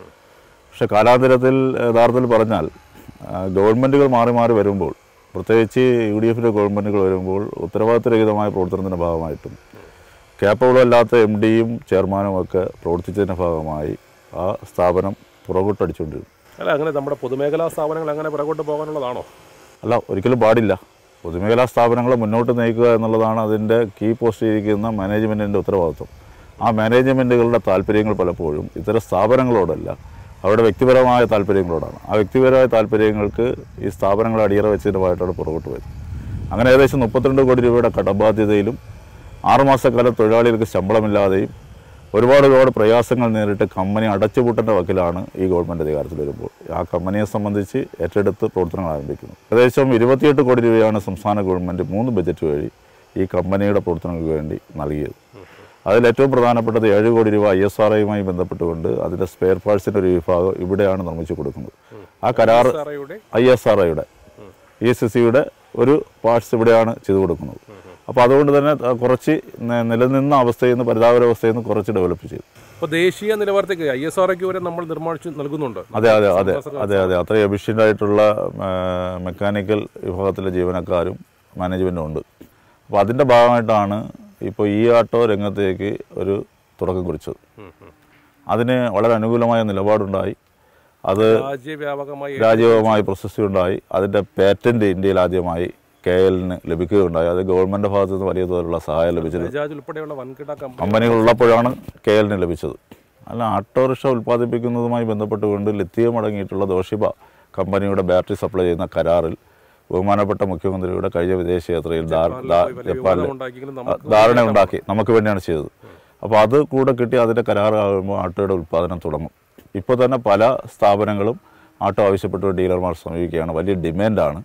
പക്ഷെ കാലാന്തരത്തിൽ യഥാർത്ഥത്തിൽ പറഞ്ഞാൽ ആ, ഗവൺമെൻറ്റുകൾ മാറി മാറി വരുമ്പോൾ പ്രത്യേകിച്ച് യു ഡി എഫിൻ്റെ ഗവൺമെൻറ്റുകൾ വരുമ്പോൾ ഉത്തരവാദിത്തരഹിതമായ പ്രവർത്തനത്തിൻ്റെ ഭാഗമായിട്ടും കേപ്പബിൾ അല്ലാത്ത എം ഡിയും ചെയർമാനും ഒക്കെ പ്രവർത്തിച്ചതിൻ്റെ ഭാഗമായി ആ സ്ഥാപനം പുറകോട്ടടിച്ചുകൊണ്ടിരുന്നു അല്ല അങ്ങനെ നമ്മുടെ പൊതുമേഖലാ സ്ഥാപനങ്ങൾ അങ്ങനെ പുറകോട്ട് പോകാനുള്ളതാണോ അല്ല ഒരിക്കലും പാടില്ല പൊതുമേഖലാ സ്ഥാപനങ്ങളെ മുന്നോട്ട് നയിക്കുക എന്നുള്ളതാണ് അതിൻ്റെ കീ പോസ്റ്റ് ചെയ്തിരിക്കുന്ന മാനേജ്മെൻറ്റിൻ്റെ ഉത്തരവാദിത്വം ആ മാനേജ്മെൻറ്റുകളുടെ താല്പര്യങ്ങൾ പലപ്പോഴും ഇത്തരം സ്ഥാപനങ്ങളോടല്ല അവരുടെ വ്യക്തിപരമായ താല്പര്യങ്ങളോടാണ് ആ വ്യക്തിപരമായ താല്പര്യങ്ങൾക്ക് ഈ സ്ഥാപനങ്ങളെ അടിയറ വെച്ചതിൻ്റെ ഭാഗത്താണ് പുറകോട്ട് പോയത് അങ്ങനെ ഏകദേശം മുപ്പത്തിരണ്ട് കോടി രൂപയുടെ കടബാധ്യതയിലും ആറുമാസക്കാലം തൊഴിലാളികൾക്ക് ശമ്പളമില്ലാതെയും ഒരുപാട് ഒരുപാട് പ്രയാസങ്ങൾ നേരിട്ട് കമ്പനി അടച്ചുപൂട്ടേണ്ട വക്കിലാണ് ഈ ഗവൺമെൻറ് അധികാരത്തിൽ വരുമ്പോൾ ആ കമ്പനിയെ സംബന്ധിച്ച് ഏറ്റെടുത്ത് പ്രവർത്തനങ്ങൾ ആരംഭിക്കുന്നു ഏകദേശം ഇരുപത്തിയെട്ട് കോടി രൂപയാണ് സംസ്ഥാന ഗവൺമെൻറ് മൂന്ന് ബജറ്റ് വഴി ഈ കമ്പനിയുടെ പ്രവർത്തനങ്ങൾക്ക് വേണ്ടി നൽകിയത് അതിൽ ഏറ്റവും പ്രധാനപ്പെട്ടത് ഏഴ് കോടി രൂപ ഐ എസ് ആർ ഐയുമായി ബന്ധപ്പെട്ടുകൊണ്ട് അതിൻ്റെ സ്പെയർ പാർട്സിൻ്റെ ഒരു വിഭാഗം ഇവിടെയാണ് നിർമ്മിച്ചു കൊടുക്കുന്നത് ആ കരാർ സാറയുടെ ഐ എസ് ആർ ഐയുടെ ഇ എസ് സിയുടെ ഒരു പാർട്സ് ഇവിടെയാണ് ചെയ്തു കൊടുക്കുന്നത് അപ്പോൾ അതുകൊണ്ട് തന്നെ ത- കുറച്ച് ന- നിലനിന്ന അവസ്ഥയിൽ നിന്ന് പരിതാപരാവസ്ഥയിൽ നിന്ന് കുറച്ച് ഡെവലപ്പ് ചെയ്തു ഇപ്പോൾ ദേശീയ നിലവാരത്തേക്ക് ഐ എസ് ആർ വരെ നമ്മൾ നിർമ്മാണിച്ച് നൽകുന്നുണ്ട് അതെ അതെ അതെ അതെ അതെ അത്രയും എഫിഷ്യൻ്റ് ആയിട്ടുള്ള മെക്കാനിക്കൽ വിഭാഗത്തിലെ ജീവനക്കാരും മാനേജ്മെൻറ്റും ഉണ്ട് അപ്പോൾ അതിൻ്റെ ഭാഗമായിട്ടാണ് ഇപ്പോൾ ഈ ആട്ടോ രംഗത്തേക്ക് ഒരു തുടക്കം കുറിച്ചത് ഉം, ഉം. അതിന് വളരെ അനുകൂലമായ നിലപാടുണ്ടായി അത് രാജ്യവ്യാപകമായി രാജ്യവുമായി പ്രശസ്തി ഉണ്ടായി അതിൻ്റെ പേറ്റന്റ് ഇന്ത്യയിൽ ആദ്യമായി കെ എല്ലിന് ലഭിക്കുകയുണ്ടായി അത് ഗവൺമെൻറ് ഭാഗത്തു നിന്ന് വലിയ തോതിലുള്ള സഹായം ലഭിച്ചത് ബജാജ് ഉൾപ്പെടെയുള്ള വൻകിട കമ്പനി കമ്പനികൾ ഉള്ളപ്പോഴാണ് കെ എല്ലിന് ലഭിച്ചത് അല്ല ഓട്ടോറിക്ഷ ഉൽപ്പാദിപ്പിക്കുന്നതുമായി ബന്ധപ്പെട്ടുകൊണ്ട് ലിത്തിയം അടങ്ങിയിട്ടുള്ള ദോഷിബ കമ്പനിയുടെ ബാറ്ററി സപ്ലൈ ചെയ്യുന്ന കരാറിൽ ബഹുമാനപ്പെട്ട മുഖ്യമന്ത്രിയുടെ കഴിഞ്ഞ വിദേശയാത്രയിൽ ധാ- ധാ- ജപ്പാനിൽ ഉണ്ടാക്കിയെങ്കിലും നമുക്ക് ധാരണ ഉണ്ടാക്കി നമുക്ക് വേണ്ടിയാണ് ചെയ്തത് അപ്പോൾ അത് കൂടെ കിട്ടി അതിൻ്റെ കരാറാകുമ്പോൾ ആട്ടോയുടെ ഉൽപ്പാദനം തുടങ്ങും ഇപ്പോൾ തന്നെ പല സ്ഥാപനങ്ങളും ആട്ടോ ആവശ്യപ്പെട്ട് ഡീലർമാർ സമീപിക്കുകയാണ് വലിയ ഡിമാൻഡാണ്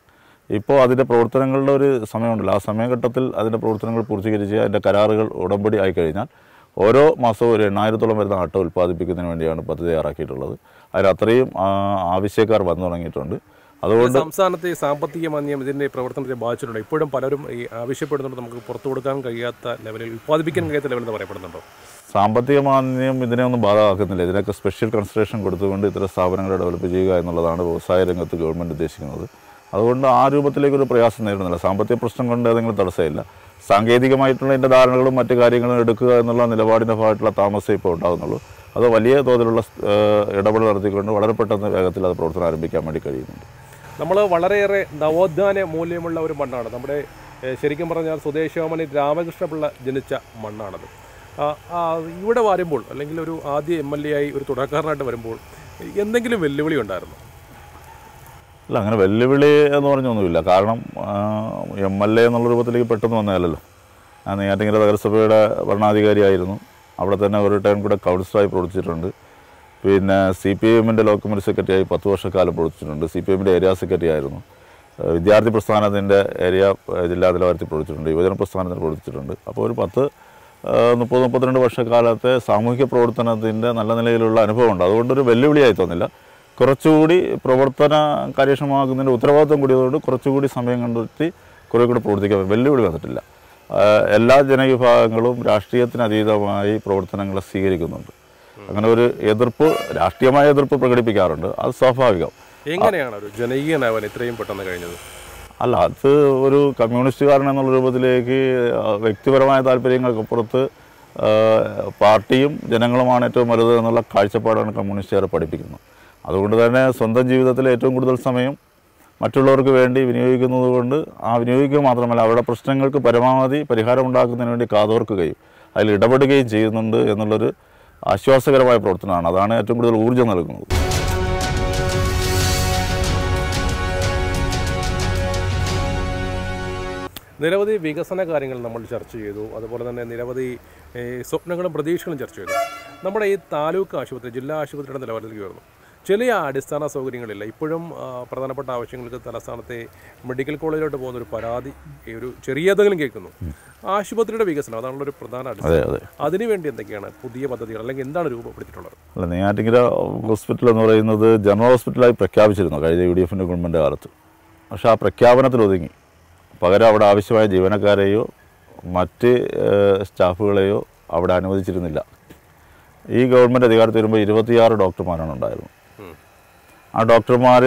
ഇപ്പോൾ അതിൻ്റെ പ്രവർത്തനങ്ങളുടെ ഒരു സമയമുണ്ടല്ലോ ആ സമയഘട്ടത്തിൽ അതിൻ്റെ പ്രവർത്തനങ്ങൾ പൂർത്തീകരിച്ച് അതിൻ്റെ കരാറുകൾ ഉടമ്പടി ആയി കഴിഞ്ഞാൽ ഓരോ മാസവും ഒരു എണ്ണായിരത്തോളം വരുന്ന ആട്ട ഉൽപ്പാദിപ്പിക്കുന്നതിന് വേണ്ടിയാണ് പദ്ധതി തയ്യാറാക്കിയിട്ടുള്ളത് അതിൽ അത്രയും ആ, ആവശ്യക്കാർ വന്നു തുടങ്ങിയിട്ടുണ്ട് അതുകൊണ്ട് സംസ്ഥാനത്തെ ഈ സാമ്പത്തിക മാന്യം ഇതിന്റെ പ്രവർത്തനത്തെ ബാധിച്ചിട്ടുണ്ട് ഇപ്പോഴും പലരും ഈ ആവശ്യപ്പെടുന്നുണ്ട് നമുക്ക് പുറത്തു കൊടുക്കാൻ കഴിയാത്ത ലെവലിൽ ഉത്പാദിപ്പിക്കാൻ കഴിയാത്ത ലെവലിൽ എന്ന് പറയപ്പെടുന്നുണ്ടോ സാമ്പത്തിക മാന്യം ഇതിനെയൊന്നും ബാധകമാക്കുന്നില്ല ഇതിനൊക്കെ സ്പെഷ്യൽ കൺസിഡറേഷൻ കൊടുത്തുകൊണ്ട് ഇത്തരം സ്ഥാപനങ്ങളെ ഡെവലപ്പ് ചെയ്യുക എന്നുള്ളതാണ് വ്യവസായ രംഗത്ത് ഗവൺമെൻറ് ഉദ്ദേശിക്കുന്നത് അതുകൊണ്ട് ആ രൂപത്തിലേക്കൊരു പ്രയാസം നേരിടുന്നില്ല സാമ്പത്തിക പ്രശ്നം കൊണ്ട് ഏതെങ്കിലും തടസ്സമില്ല സാങ്കേതികമായിട്ടുള്ള ഇതിൻ്റെ ധാരണകളും മറ്റു കാര്യങ്ങളും എടുക്കുക എന്നുള്ള നിലപാടിൻ്റെ ഭാഗമായിട്ടുള്ള താമസം ഇപ്പോൾ ഉണ്ടാകുന്നുള്ളൂ അത് വലിയ തോതിലുള്ള ഏഹ്, ഇടപെടൽ നടത്തിക്കൊണ്ട് വളരെ പെട്ടെന്ന് വേഗത്തിൽ അത് പ്രവർത്തനം ആരംഭിക്കാൻ വേണ്ടി കഴിയുന്നുണ്ട് നമ്മൾ വളരെയേറെ നവോത്ഥാന മൂല്യമുള്ള ഒരു മണ്ണാണ് നമ്മുടെ ഏഹ്, ശരിക്കും പറഞ്ഞാൽ സ്വദേശാമണി രാമകൃഷ്ണപിള്ള ജനിച്ച മണ്ണാണത് ആ, ആ, ഇവിടെ വരുമ്പോൾ അല്ലെങ്കിൽ ഒരു ആദ്യ എം എൽ എ ആയി ഒരു തുടക്കക്കാരനായിട്ട് വരുമ്പോൾ എന്തെങ്കിലും വെല്ലുവിളി ഉണ്ടായിരുന്നു അല്ല അങ്ങനെ വെല്ലുവിളി എന്ന് പറഞ്ഞൊന്നുമില്ല കാരണം എം എൽ എ എന്നുള്ള രൂപത്തിലേക്ക് പെട്ടെന്ന് വന്നതല്ലല്ലോ ഞാൻ നെയ്യാറ്റിങ്കര നഗരസഭയുടെ ഭരണാധികാരിയായിരുന്നു അവിടെ തന്നെ ഒരു ടൈം കൂടെ കൗൺസിലറായി പ്രവർത്തിച്ചിട്ടുണ്ട് പിന്നെ സി പി എമ്മിൻ്റെ ലോക്കൽ കമ്മിറ്റി സെക്രട്ടറിയായി പത്ത് വർഷക്കാലം പ്രവർത്തിച്ചിട്ടുണ്ട് സി പി എമ്മിൻ്റെ ഏരിയ സെക്രട്ടറി ആയിരുന്നു ഏഹ് വിദ്യാർത്ഥി പ്രസ്ഥാനത്തിൻ്റെ ഏരിയ ഏഹ് ജില്ലാ നിലവാരത്തിൽ പ്രവർത്തിച്ചിട്ടുണ്ട് യുവജന പ്രസ്ഥാനത്തിൽ പ്രവർത്തിച്ചിട്ടുണ്ട് അപ്പോൾ ഒരു പത്ത് ഏഹ് മുപ്പത് മുപ്പത്തിരണ്ട് വർഷക്കാലത്തെ സാമൂഹിക പ്രവർത്തനത്തിൻ്റെ നല്ല നിലയിലുള്ള അനുഭവമുണ്ട് അതുകൊണ്ടൊരു വെല്ലുവിളിയായി തോന്നില്ല കുറച്ചുകൂടി പ്രവർത്തന കാര്യക്ഷമമാക്കുന്നതിൻ്റെ ഉത്തരവാദിത്വം കൂടിയതുകൊണ്ട് കുറച്ചുകൂടി സമയം കണ്ടെത്തി കുറേ കൂടി പ്രവർത്തിക്കാൻ വെല്ലുവിളി വന്നിട്ടില്ല ആഹ് എല്ലാ ജനവിഭാഗങ്ങളും രാഷ്ട്രീയത്തിന് അതീതമായി പ്രവർത്തനങ്ങളെ സ്വീകരിക്കുന്നുണ്ട് അങ്ങനെ ഒരു എതിർപ്പ് രാഷ്ട്രീയമായ എതിർപ്പ് പ്രകടിപ്പിക്കാറുണ്ട് അത് സ്വാഭാവികം എങ്ങനെയാണ് ഒരു ജനകീയനാവാൻ ഇത്രയും പെട്ടെന്ന് കഴിഞ്ഞത് അല്ല അത് ഒരു കമ്മ്യൂണിസ്റ്റുകാരൻ എന്നുള്ള രൂപത്തിലേക്ക് ആ, വ്യക്തിപരമായ താല്പര്യങ്ങൾക്കപ്പുറത്ത് ആ, പാർട്ടിയും ജനങ്ങളുമാണ് ഏറ്റവും വലുത് എന്നുള്ള കാഴ്ചപ്പാടാണ് കമ്മ്യൂണിസ്റ്റുകാരെ പഠിപ്പിക്കുന്നത് അതുകൊണ്ട് തന്നെ സ്വന്തം ജീവിതത്തിൽ ഏറ്റവും കൂടുതൽ സമയം മറ്റുള്ളവർക്ക് വേണ്ടി വിനിയോഗിക്കുന്നത് കൊണ്ട് ആ വിനിയോഗിക്കുക മാത്രമല്ല അവരുടെ പ്രശ്നങ്ങൾക്ക് പരമാവധി പരിഹാരം ഉണ്ടാക്കുന്നതിന് വേണ്ടി കാതോർക്കുകയും അതിൽ ഇടപെടുകയും ചെയ്യുന്നുണ്ട് എന്നുള്ളൊരു ആശ്വാസകരമായ പ്രവർത്തനമാണ് അതാണ് ഏറ്റവും കൂടുതൽ ഊർജ്ജം നൽകുന്നത് നിരവധി വികസന കാര്യങ്ങൾ നമ്മൾ ചർച്ച ചെയ്തു അതുപോലെ തന്നെ നിരവധി ഏ, സ്വപ്നങ്ങളും പ്രതീക്ഷകളും ചർച്ച ചെയ്തു നമ്മുടെ ഈ താലൂക്ക് ആശുപത്രി ജില്ലാ ആശുപത്രിയുടെ നിലവാരത്തിലേക്ക് വരുന്നു ചില അടിസ്ഥാന സൗകര്യങ്ങളില്ല ഇപ്പോഴും ആ, പ്രധാനപ്പെട്ട ആവശ്യങ്ങൾക്ക് തലസ്ഥാനത്തെ മെഡിക്കൽ കോളേജിലോട്ട് പോകുന്ന ഒരു പരാതി ഈ ഒരു ചെറിയതെങ്കിലും കേൾക്കുന്നു ആശുപത്രിയുടെ വികസനം അതാണല്ലോ ഒരു പ്രധാന അടിസ്ഥാനം അതെ അതെ അതിനുവേണ്ടി എന്തൊക്കെയാണ് പുതിയ പദ്ധതികൾ അല്ലെങ്കിൽ എന്താണ് രൂപപ്പെടുത്തിയിട്ടുള്ളത് അല്ല നെയ്യാറ്റിങ്കര ഹോസ്പിറ്റൽ എന്ന് പറയുന്നത് ജനറൽ ഹോസ്പിറ്റലായി പ്രഖ്യാപിച്ചിരുന്നു കഴിഞ്ഞ യു ഡി എഫിൻ്റെ ഗവൺമെൻറ് കാലത്ത് പക്ഷേ ആ പ്രഖ്യാപനത്തിൽ ഒതുങ്ങി പകരം അവിടെ ആവശ്യമായ ജീവനക്കാരെയോ മറ്റ് ഏഹ്, സ്റ്റാഫുകളെയോ അവിടെ അനുവദിച്ചിരുന്നില്ല ഈ ഗവൺമെൻറ് അധികാരത്തിൽ വരുമ്പോൾ ഇരുപത്തിയാറ് ഡോക്ടർമാരാണ് ഉണ്ടായിരുന്നത് ഉം. ആ ഡോക്ടർമാർ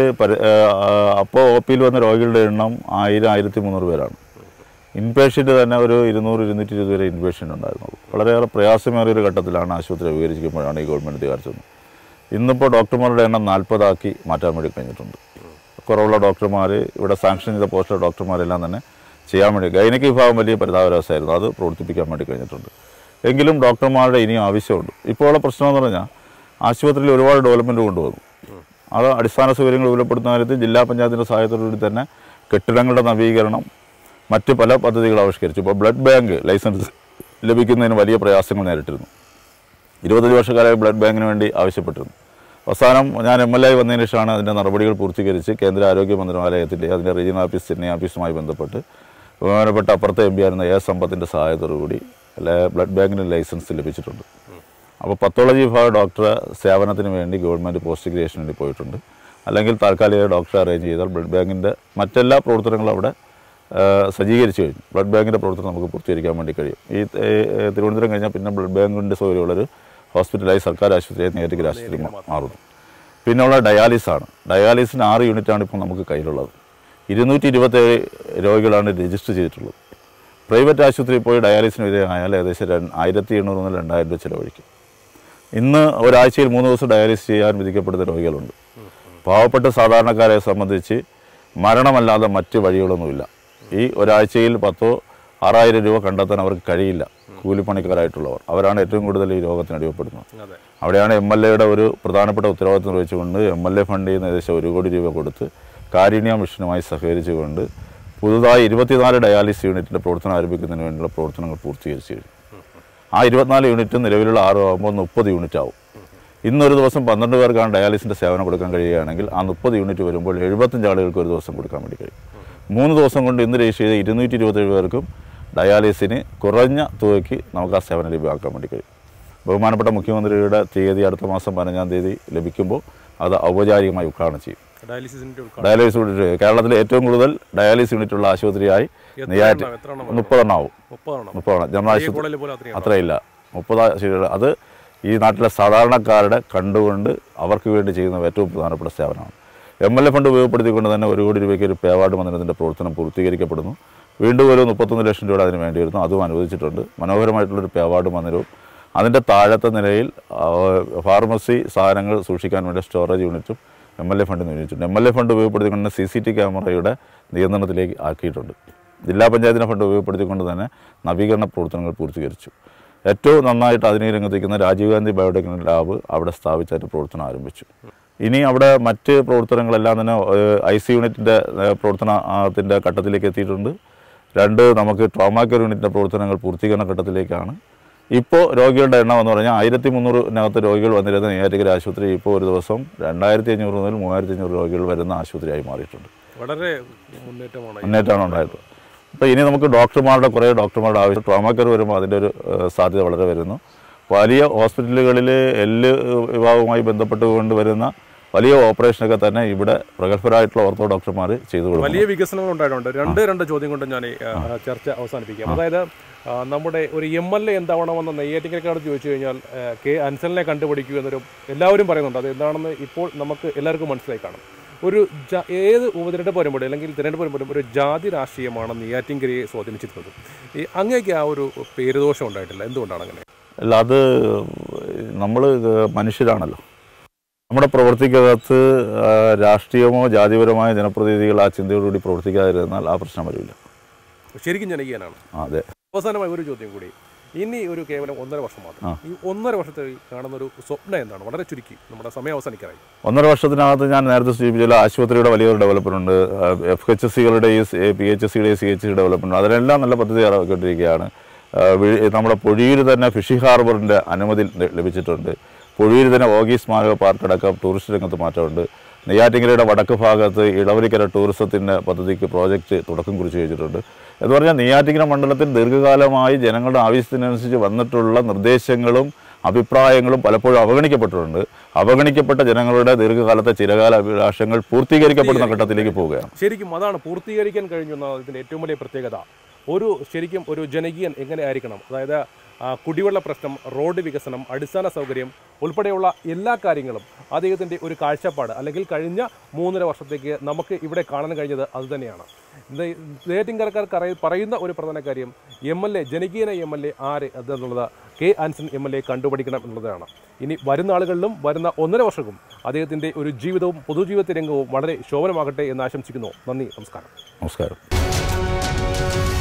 അപ്പോൾ ഒ പിയിൽ വന്ന രോഗികളുടെ എണ്ണം ആയിരം ആയിരത്തി മുന്നൂറ് പേരാണ് ഇൻപേഷ്യൻ്റ് തന്നെ ഒരു ഇരുന്നൂറ് ഇരുന്നൂറ്റി ഇരുപത് വരെ ഇൻപേഷ്യൻ്റ് ഉണ്ടായിരുന്നുള്ളൂ വളരെയേറെ പ്രയാസമേറിയ ഒരു ഘട്ടത്തിലാണ് ആശുപത്രി വിവരിക്കുമ്പോഴാണ് ഈ ഗവൺമെൻറ് അധികാരത്തിൽ ഇന്നിപ്പോൾ ഡോക്ടർമാരുടെ എണ്ണം നാൽപ്പതാക്കി മാറ്റാൻ വേണ്ടി കഴിഞ്ഞിട്ടുണ്ട് കുറവുള്ള ഡോക്ടർമാർ ഇവിടെ സാങ്ഷൻ ചെയ്ത പോസ്റ്റുള്ള ഡോക്ടർമാരെല്ലാം തന്നെ ചെയ്യാൻ വേണ്ടി ഗൈനക് വിഭാഗം വലിയ പരിതാപരാവസ്ഥയായിരുന്നു അത് പ്രവർത്തിപ്പിക്കാൻ വേണ്ടി കഴിഞ്ഞിട്ടുണ്ട് എങ്കിലും ഡോക്ടർമാരുടെ ഇനിയും ആവശ്യമുണ്ട് ഇപ്പോൾ ഉള്ള പ്രശ്നം എന്ന് പറഞ്ഞാൽ ആശുപത്രിയിൽ ഒരുപാട് ഡെവലപ്മെൻറ്റ് കൊണ്ടുവന്നു അത് അടിസ്ഥാന സൗകര്യങ്ങൾ വിപുലപ്പെടുത്തുന്ന കാര്യത്തിൽ ജില്ലാ പഞ്ചായത്തിൻ്റെ സഹായത്തോടുകൂടി തന്നെ കെട്ടിടങ്ങളുടെ നവീകരണം മറ്റ് പല പദ്ധതികൾ ആവിഷ്കരിച്ചു ഇപ്പോൾ ബ്ലഡ് ബാങ്ക് ലൈസൻസ് ലഭിക്കുന്നതിന് വലിയ പ്രയാസങ്ങൾ നേരിട്ടിരുന്നു ഇരുപത്തഞ്ച് വർഷക്കാലമായി ബ്ലഡ് ബാങ്കിന് വേണ്ടി ആവശ്യപ്പെട്ടിരുന്നു അവസാനം ഞാൻ എം എൽ എ വന്നതിന് ശേഷമാണ് അതിൻ്റെ നടപടികൾ പൂർത്തീകരിച്ച് കേന്ദ്ര ആരോഗ്യ മന്ത്രാലയത്തിൻ്റെ അതിൻ്റെ റീജിയണൽ ഓഫീസ് ചെന്നൈ ഓഫീസുമായി ബന്ധപ്പെട്ട് ബഹുമാനപ്പെട്ട അപ്പുറത്തെ എം പി ആയിരുന്ന എ സമ്പത്തിൻ്റെ സഹായത്തോടുകൂടി അല്ലെ ബ്ലഡ് ബാങ്കിന് ലൈസൻസ് ലഭിച്ചിട്ടുണ്ട് അപ്പോൾ പത്തോളജി വിഭാഗ ഡോക്ടറെ സേവനത്തിന് വേണ്ടി ഗവൺമെൻറ് പോസ്റ്റ് ഗ്രേഷന് വേണ്ടി പോയിട്ടുണ്ട് അല്ലെങ്കിൽ താൽക്കാലിക ഡോക്ടറെ അറേഞ്ച് ചെയ്താൽ ബ്ലഡ് ബാങ്കിൻ്റെ മറ്റെല്ലാ പ്രവർത്തനങ്ങളും അവിടെ ആ, സജ്ജീകരിച്ചു കഴിഞ്ഞു ബ്ലഡ് ബാങ്കിൻ്റെ പ്രവർത്തനം നമുക്ക് പൂർത്തീകരിക്കാൻ വേണ്ടി കഴിയും ഈ ഏ, ഏ, തിരുവനന്തപുരം കഴിഞ്ഞാൽ പിന്നെ ബ്ലഡ് ബാങ്കിൻ്റെ സൗകര്യമുള്ളൊരു ഹോസ്പിറ്റലായി സർക്കാർ ആശുപത്രിയായി നേരിട്ട് ആശുപത്രി മാ- മാറുന്നു പിന്നെയുള്ള ഡയാലിസാണ് ഡയാലിസിന് ആറ് യൂണിറ്റാണ് ഇപ്പോൾ നമുക്ക് കയ്യിലുള്ളത് ഇരുന്നൂറ്റി ഇരുപത്തേഴ് രോഗികളാണ് രജിസ്റ്റർ ചെയ്തിട്ടുള്ളത് പ്രൈവറ്റ് ആശുപത്രിയിൽ പോയി ഡയാലിസിന് വിധേയമായാൽ ഏകദേശം രണ്ട് ആയിരത്തി എണ്ണൂറ് മുതൽ രണ്ടായിരം രൂപ ചിലവഴിക്കും ഇന്ന് ഒരാഴ്ചയിൽ മൂന്ന് ദിവസം ഡയാലിസിസ് ചെയ്യാൻ വിധിക്കപ്പെടുന്ന രോഗികളുണ്ട് പാവപ്പെട്ട സാധാരണക്കാരെ സംബന്ധിച്ച് മരണമല്ലാതെ മറ്റ് വഴികളൊന്നുമില്ല ഈ ഒരാഴ്ചയിൽ പത്തോ ആറായിരം രൂപ കണ്ടെത്താൻ അവർക്ക് കഴിയില്ല കൂലിപ്പണിക്കാരായിട്ടുള്ളവർ അവരാണ് ഏറ്റവും കൂടുതൽ ഈ രോഗത്തിന് അടിമപ്പെടുന്നത് അതെ അവിടെയാണ് എം എൽ എയുടെ ഒരു പ്രധാനപ്പെട്ട ഉത്തരവാദിത്വം നിർവഹിച്ചുകൊണ്ട് എം എൽ എ ഫണ്ട് ചെയ്യുന്ന ഏകദേശം ഒരു കോടി രൂപ കൊടുത്ത് കാരുണ്യ മിഷനുമായി സഹകരിച്ചുകൊണ്ട് പുതുതായി ഇരുപത്തിനാല് ഡയാലിസിസ് യൂണിറ്റിൻ്റെ പ്രവർത്തനം ആരംഭിക്കുന്നതിന് വേണ്ടിയുള്ള പ്രവർത്തനങ്ങൾ പൂർത്തീകരിച്ചു കഴിഞ്ഞു ആ ഇരുപത്തിനാല് യൂണിറ്റ് നിലവിലുള്ള ആറ് ആകുമ്പോൾ മുപ്പത് യൂണിറ്റ് ആവും ഇന്നൊരു ദിവസം പന്ത്രണ്ട് പേർക്കാണ് ഡയാലിസിൻ്റെ സേവനം കൊടുക്കാൻ കഴിയുകയാണെങ്കിൽ ആ മുപ്പത് യൂണിറ്റ് വരുമ്പോൾ എഴുപത്തഞ്ച് ആളുകൾക്ക് ഒരു ദിവസം കൊടുക്കാൻ വേണ്ടി കഴിയും മൂന്ന് ദിവസം കൊണ്ട് ഇന്ന് രജിസ്റ്റർ ചെയ്ത ഇരുന്നൂറ്റി ഇരുപത്തേഴ് പേർക്കും ഡയാലിസിന് കുറഞ്ഞ തുകയ്ക്ക് നമുക്ക് ആ സേവനം ലഭ്യമാക്കാൻ വേണ്ടി കഴിയും ബഹുമാനപ്പെട്ട മുഖ്യമന്ത്രിയുടെ തീയതി അടുത്ത മാസം പതിനഞ്ചാം തീയതി ലഭിക്കുമ്പോൾ അത് ഔപചാരികമായി ഉദ്ഘാടനം ചെയ്യും ഡയാലിസിസിന്റെ ഉദ്ഘാടനം ഡയാലിസിസ് യൂണിറ്റ് കേരളത്തിലെ ഏറ്റവും കൂടുതൽ ഡയാലിസിസ് യൂണിറ്റ് ഉള്ള ആശുപത്രിയായി എത്ര നെയ്യാറ്റ് എണ്ണം? എത്ര എണ്ണം മുപ്പതെണ്ണം ആവും മുപ്പതാണോ മുപ്പതെണ്ണം ജനറൽ ഈ ആശുപത്രി കോളേജിൽ പോലെ അത്രയും അത്രയില്ല മുപ്പത് ശരിയുള്ള അത് ഈ നാട്ടിലെ സാധാരണക്കാരുടെ കണ്ടുകൊണ്ട് അവർക്ക് വേണ്ടി ചെയ്യുന്ന ഏറ്റവും പ്രധാനപ്പെട്ട സേവനമാണ് എം എൽ എ ഫണ്ട് ഉപയോഗപ്പെടുത്തിക്കൊണ്ട് തന്നെ ഒരു കോടി രൂപയ്ക്ക് ഒരു പേവാർഡ് മന്ദിരത്തിൻ്റെ പ്രവർത്തനം പൂർത്തീകരിക്കപ്പെടുന്നു വീണ്ടും ഒരു മുപ്പത്തൊന്ന് ലക്ഷം രൂപ അതിന് വേണ്ടി വരുന്നു അതും അനുവദിച്ചിട്ടുണ്ട് മനോഹരമായിട്ടുള്ളൊരു പേവാർഡ് മന്ദിരവും അതിൻ്റെ താഴത്തെ നിലയിൽ ആ, ഫാർമസി സാധനങ്ങൾ സൂക്ഷിക്കാൻ വേണ്ടി സ്റ്റോറേജ് യൂണിറ്റും എം എൽ എ ഫണ്ട് നിയോഗിച്ചിട്ടുണ്ട് എം എൽ എ ഫണ്ട് ഉപയോഗപ്പെടുത്തിക്കൊണ്ട് സി സി ടി ക്യാമറയുടെ നിയന്ത്രണത്തിലേക്ക് ആക്കിയിട്ടുണ്ട് ജില്ലാ പഞ്ചായത്തിൻ്റെ ഫണ്ട് ഉപയോഗപ്പെടുത്തിക്കൊണ്ട് തന്നെ നവീകരണ പ്രവർത്തനങ്ങൾ പൂർത്തീകരിച്ചു ഏറ്റവും നന്നായിട്ട് അതിനെ രംഗത്തിരിക്കുന്ന രാജീവ് ഗാന്ധി ബയോടെക്നോളജി ലാബ് അവിടെ സ്ഥാപിച്ചായിട്ട് പ്രവർത്തനം ആരംഭിച്ചു ഇനി അവിടെ മറ്റ് പ്രവർത്തനങ്ങളെല്ലാം തന്നെ ഐ സി യൂണിറ്റിൻ്റെ പ്രവർത്തനത്തിൻ്റെ ഘട്ടത്തിലേക്ക് എത്തിയിട്ടുണ്ട് രണ്ട് നമുക്ക് ട്രോമാ കെയർ യൂണിറ്റിൻ്റെ പ്രവർത്തനങ്ങൾ പൂർത്തീകരണ ഘട്ടത്തിലേക്കാണ് ഇപ്പോൾ രോഗികളുടെ എണ്ണം എന്ന് പറഞ്ഞാൽ ആയിരത്തി മുന്നൂറിനകത്ത് രോഗികൾ വന്നിരുന്ന നെയ്യാറ്റിക്കര ആശുപത്രി ഇപ്പോൾ ഒരു ദിവസം രണ്ടായിരത്തി അഞ്ഞൂറ് മുതൽ മൂവായിരത്തി അഞ്ഞൂറ് രോഗികൾ വരുന്ന ആശുപത്രിയായി മാറിയിട്ടുണ്ട് വളരെ മുന്നേറ്റമാണ് ഈ മുന്നേറ്റമാണ് ഉണ്ടായത് അപ്പോൾ ഇനി നമുക്ക് ഡോക്ടർമാരുടെ കുറേ ഡോക്ടർമാരുടെ ആവശ്യം ട്രോമാ കെയർ വരുമ്പോൾ അതിൻ്റെ ഒരു ഏഹ്, സാധ്യത വളരെ വരുന്നു വലിയ ഹോസ്പിറ്റലുകളിൽ എല്ല് വിഭാഗവുമായി ബന്ധപ്പെട്ടുകൊണ്ട് വരുന്ന വലിയ ഓപ്പറേഷനൊക്കെ തന്നെ ഇവിടെ പ്രഗത്ഭരായിട്ടുള്ള ഓർത്തോ ഡോക്ടർമാർ ചെയ്തു കൊടുക്കും വലിയ വികസനങ്ങൾ ഉണ്ടായിട്ടുണ്ട് രണ്ട് രണ്ട് ചോദ്യം കൊണ്ട് ഞാൻ ഈ, ആ, ചർച്ച അവസാനിപ്പിക്കാം അതായത് ആ, നമ്മുടെ ഒരു എം എൽ എ എന്താവണമെന്ന് നെയ്യാറ്റിങ്കരക്കാരോട് ചോദിച്ചു കഴിഞ്ഞാൽ ആ, കെ അൻസലിനെ കണ്ടുപിടിക്കൂ എന്നൊരു എല്ലാവരും പറയുന്നുണ്ട് അത് എന്താണെന്ന് ഇപ്പോൾ നമുക്ക് എല്ലാവർക്കും മനസ്സിലായി കാണും ഒരു ജാ- ഏത് ഉപതെരഞ്ഞെടുപ്പ് വരുമ്പോഴും അല്ലെങ്കിൽ തിരഞ്ഞെടുപ്പ് വരുമ്പോഴും ഒരു ജാതി രാഷ്ട്രീയമാണ് നെയ്യാറ്റിങ്കരയെ സ്വാധീനിച്ചിരുന്നത് ഈ അങ്ങേക്ക് ആ ഒരു പേരുദോഷം ഉണ്ടായിട്ടില്ല എന്തുകൊണ്ടാണ് അങ്ങനെ അല്ല അത് നമ്മൾ മനുഷ്യരാണല്ലോ നമ്മുടെ പ്രവൃത്തിക്കകത്ത് ആ, രാഷ്ട്രീയമോ ജാതിപരമായ ജനപ്രതിനിധികൾ ആ ചിന്തയോടുകൂടി പ്രവർത്തിക്കാതിരുന്നാൽ ആ പ്രശ്നം വരില്ല ശരിക്കും ജനകീയനാണ് ആ, അതെ അവസാനമായി ഒരു ചോദ്യം കൂടി ഇനി ഒരു കേവലം ഒന്നര വർഷം മാത്രം ഈ ഒന്നര വർഷത്തിൽ കാണുന്ന ഒരു സ്വപ്നം എന്താണ് വളരെ ചുരുക്കി നമ്മുടെ സമയം അവസാനിക്കാറായി ഒന്നര വർഷത്തിനകത്ത് ഞാൻ നേരത്തെ സൂചിപ്പിച്ച ആശുപത്രിയുടെ വലിയൊരു ഡെവലപ്മെന്റ് ഉണ്ട് എഫ് എച്ച് എസ് സികളുടെയും പി എച്ച് എസ് സിയുടെയും സി എച്ച് സി ഡെവലപ്മെന്റ് അതിനെല്ലാം നല്ല പദ്ധതി ഇറക്കിക്കൊണ്ടിരിക്കുകയാണ് ആ, വി- നമ്മുടെ പൊഴിയൂർ തന്നെ ഫിഷിംഗ് ഹാർബറിൻ്റെ അനുമതി ല- ലഭിച്ചിട്ടുണ്ട് പൊഴിയൂർ തന്നെ ഓഗി സ്മാരക പാർക്ക് അടക്കം ടൂറിസ്റ്റ് രംഗത്ത് മാറ്റമുണ്ട് നെയ്യാറ്റിങ്കരയുടെ വടക്ക് ഭാഗത്ത് ഇളവരിക്കര ടൂറിസത്തിൻ്റെ പദ്ധതിക്ക് പ്രോജക്റ്റ് തുടക്കം കുറിച്ച് വെച്ചിട്ടുണ്ട് എന്ന് പറഞ്ഞാൽ നെയ്യാറ്റിങ്കര മണ്ഡലത്തിൽ ദീർഘകാലമായി ജനങ്ങളുടെ ആവശ്യത്തിനനുസരിച്ച് വന്നിട്ടുള്ള നിർദ്ദേശങ്ങളും അഭിപ്രായങ്ങളും പലപ്പോഴും അവഗണിക്കപ്പെട്ടിട്ടുണ്ട് അവഗണിക്കപ്പെട്ട ജനങ്ങളുടെ ദീർഘകാലത്തെ ചിരകാല അഭിലാഷങ്ങൾ പൂർത്തീകരിക്കപ്പെടുന്ന ഘട്ടത്തിലേക്ക് പോവുകയാണ് ശരിക്കും അതാണ് പൂർത്തീകരിക്കാൻ കഴിഞ്ഞു എന്നാണ് ഇതിൻ്റെ ഏറ്റവും വലിയ പ്രത്യേകത ഒരു ശരിക്കും ഒരു ജനകീയൻ എങ്ങനെ ആയിരിക്കണം അതായത് ആ, കുടിവെള്ള പ്രശ്നം റോഡ് വികസനം അടിസ്ഥാന സൗകര്യം ഉൾപ്പെടെയുള്ള എല്ലാ കാര്യങ്ങളും അദ്ദേഹത്തിൻ്റെ ഒരു കാഴ്ചപ്പാട് അല്ലെങ്കിൽ കഴിഞ്ഞ മൂന്നര വർഷത്തേക്ക് നമുക്ക് ഇവിടെ കാണാൻ കഴിഞ്ഞത് അതുതന്നെയാണ് നെയ്യാറ്റിൻകരക്കാർക്ക് അറിയ പറയുന്ന ഒരു പ്രധാന കാര്യം എം എൽ എ ജനകീയന എം എൽ എ ആര് എന്നുള്ളത് K Anson M L A കണ്ടുപിടിക്കണം എന്നുള്ളതാണ് ഇനി വരുന്ന ആളുകളിലും വരുന്ന ഒന്നര വർഷവും അദ്ദേഹത്തിൻ്റെ ഒരു ജീവിതവും പൊതുജീവിത രംഗവും വളരെ ശോഭനമാകട്ടെ എന്ന് ആശംസിക്കുന്നു നന്ദി നമസ്കാരം നമസ്കാരം